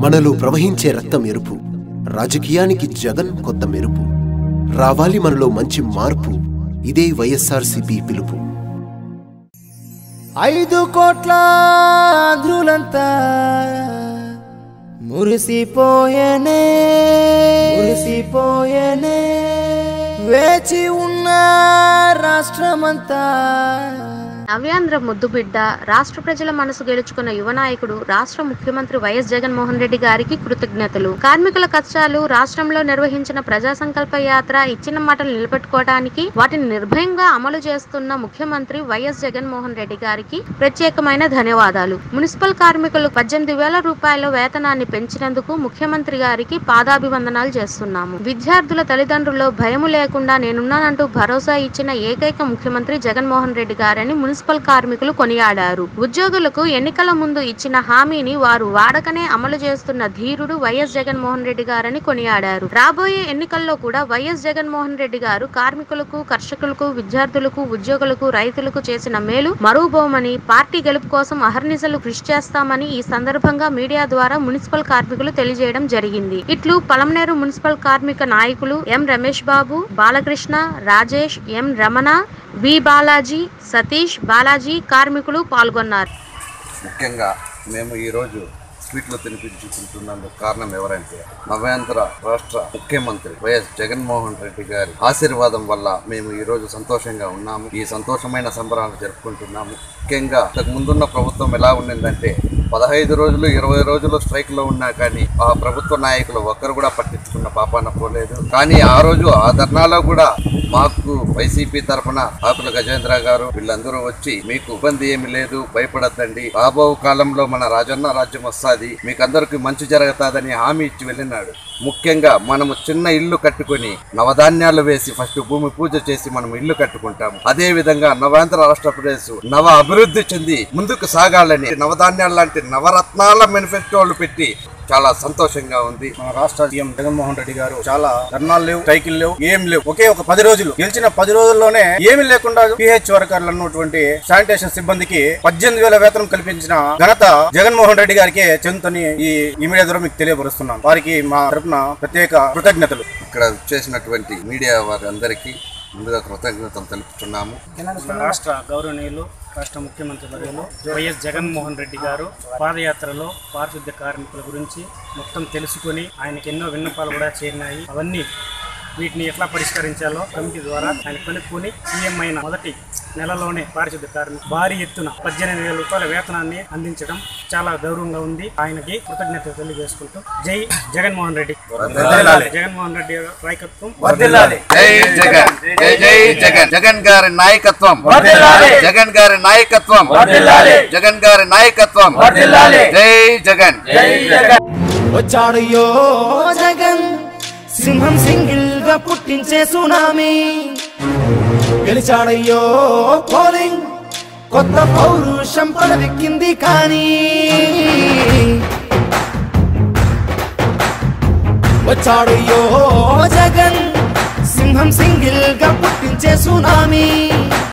మనలో ప్రవహించే రక్తం ఎరుపు రాజకీయానికి జగన్ కొత్త మెరుపు రావాలి మనలో మంచి మార్పు ఇదే వైఎస్ఆర్సీపీ పిలుపు ఐదు కోట్ల ఆంధ్రులంతా మురిసిపోయనే మురిసిపోయనే వేచి ఉన్న రాష్ట్రమంతా నవ్యాంధ్ర ముద్దుబిడ్డ రాష్ట్ర ప్రజల మనసు గెలుచుకున్న యువ నాయకుడు రాష్ట్ర ముఖ్యమంత్రి వైఎస్ జగన్మోహన్ రెడ్డి గారికి కృతజ్ఞతలు కార్మికుల కష్టాలు రాష్ట్రంలో నిర్వహించిన ప్రజా సంకల్ప యాత్ర ఇచ్చిన మాటలు నిలబెట్టుకోవడానికి వాటిని నిర్భయంగా అమలు చేస్తున్న ముఖ్యమంత్రి వైఎస్ జగన్మోహన్ రెడ్డి గారికి ప్రత్యేకమైన ధన్యవాదాలు మున్సిపల్ కార్మికులు పద్దెనిమిది వేల రూపాయల వేతనాన్ని పెంచినందుకు ముఖ్యమంత్రి గారికి పాదాభివందనాలు చేస్తున్నాము విద్యార్థుల తల్లిదండ్రుల్లో భయము లేకుండా నేనున్నానంటూ భరోసా ఇచ్చిన ఏకైక ముఖ్యమంత్రి జగన్మోహన్ రెడ్డి గారని మున్సిపల్ కార్మికులు కొనియాడారు ఉద్యోగులకు ఎన్నికల ముందు ఇచ్చిన హామీని వారు వాడకనే అమలు చేస్తున్న ధీరుడు వైఎస్ జగన్మోహన్ రెడ్డి గారని కొనియాడారు రాబోయే ఎన్నికల్లో కూడా వైఎస్ జగన్మోహన్ రెడ్డి గారు కార్మికులకు కర్షకులకు విద్యార్థులకు ఉద్యోగులకు రైతులకు చేసిన మేలు మరువబోమని పార్టీ గెలుపు కోసం అహర్నిశలు కృషి చేస్తామని ఈ సందర్భంగా మీడియా ద్వారా మున్సిపల్ కార్మికులు తెలియజేయడం జరిగింది ఇట్లు పలమనేరు మున్సిపల్ కార్మిక నాయకులు ఎం రమేష్ బాబు బాలకృష్ణ రాజేష్ ఎం రమణ వి బాలాజీ సతీష్ బాలాజీ కార్మికులు పాల్గొన్నారు ముఖ్యంగా మేము ఈరోజు స్వీట్లు తినిపించుకుంటున్నందుకు కారణం ఎవరంటే నవ్యాంధ్ర రాష్ట్ర ముఖ్యమంత్రి వైఎస్ జగన్మోహన్ రెడ్డి గారి ఆశీర్వాదం వల్ల మేము ఈరోజు సంతోషంగా ఉన్నాము ఈ సంతోషమైన సంబరాలు జరుపుకుంటున్నాము ముఖ్యంగా ఇంతకు ముందున్న ప్రభుత్వం ఎలా ఉండిందంటే పదహైదు రోజులు ఇరవై రోజులు స్ట్రైక్ లో ఉన్నా కానీ ఆ ప్రభుత్వ నాయకులు ఒక్కరు కూడా పట్టించుకున్న పాపాన పోలేదు కానీ ఆ రోజు ఆ ధర్నాలో కూడా మాకు వైసీపీ తరఫున ఆకుల గజేంద్ర గారు వీళ్ళందరూ వచ్చి మీకు ఇబ్బంది ఏమి లేదు భయపడద్దండి రాబో కాలంలో మన రాజన్న రాజ్యం వస్తుంది మీకు అందరికి మంచి జరుగుతాదని హామీ ఇచ్చి వెళ్ళినాడు ముఖ్యంగా మనము చిన్న ఇల్లు కట్టుకొని నవధాన్యాలు వేసి ఫస్ట్ భూమి పూజ చేసి మనం ఇల్లు కట్టుకుంటాము అదే విధంగా నవాంధ్ర రాష్ట్ర ప్రదేశ్ నవ అభివృద్ధి చెంది ముందుకు సాగాలని నవధాన్యాలు లాంటి నవరత్నాల మేనిఫెస్టోలు పెట్టి చాలా సంతోషంగా ఉంది మన రాష్ట్ర సీఎం జగన్మోహన్ రెడ్డి గారు చాలా ధర్నాలు లేవు సైకిల్ లేవు ఏం లేవు ఒకే ఒక పది రోజులు గెలిచిన పది రోజుల్లోనే ఏమీ లేకుండా పిహెచ్ వర్కర్లు అన్నటువంటి శానిటేషన్ సిబ్బందికి పద్దెనిమిది వేల వేతనం కల్పించిన ఘనత జగన్మోహన్ రెడ్డి గారికి చెందుతని ఈ ఈ మీడియా ద్వారా మీకు తెలియపరుస్తున్నాం వారికి మా తరపున ప్రత్యేక కృతజ్ఞతలు ఇక్కడ చేసినటువంటి మీడియా వారి అందరికీ ముందుగా కృతజ్ఞతలు తెలుపుతున్నాము మన రాష్ట్ర గౌరవనీయులు రాష్ట్ర ముఖ్యమంత్రి వర్యులు వైఎస్ జగన్మోహన్ రెడ్డి గారు పాదయాత్రలో పారిశుద్ధ్య కార్మికుల గురించి మొత్తం తెలుసుకొని ఆయనకి ఎన్నో విన్నపాలు కూడా చేరినాయి అవన్నీ వీటిని ఎట్లా పరిష్కరించాలో కమిటీ ద్వారా ఆయన కనుక్కొని సీఎం అయిన మొదటి నెలలోనే పారిశుద్ధ్య కార్మికులు భారీ ఎత్తున పద్దెనిమిది వేల రూపాయల వేతనాన్ని అందించడం చాలా గౌరవంగా ఉంది ఆయనకి కృతజ్ఞత తెలియజేసుకుంటూ జై జగన్మోహన్ రెడ్డి జగన్మోహన్ రెడ్డి నాయకత్వం జై జగన్ జై జై జగన్ జగన్ గారి నాయకత్వం జగన్ గారి నాయకత్వం జగన్ గారి నాయకత్వం జై జగన్ వచ్చాడయ్యో జగన్ సింహం సింగిల్ గా పుట్టించే సునామీ గెలిచాడయ్యో పోలింగ్ కొత్త పౌరుషం పడవెక్కింది కానీ వచ్చాడయ్యో జగన్ సింహం సింగిల్ గా పుట్టించే సునామీ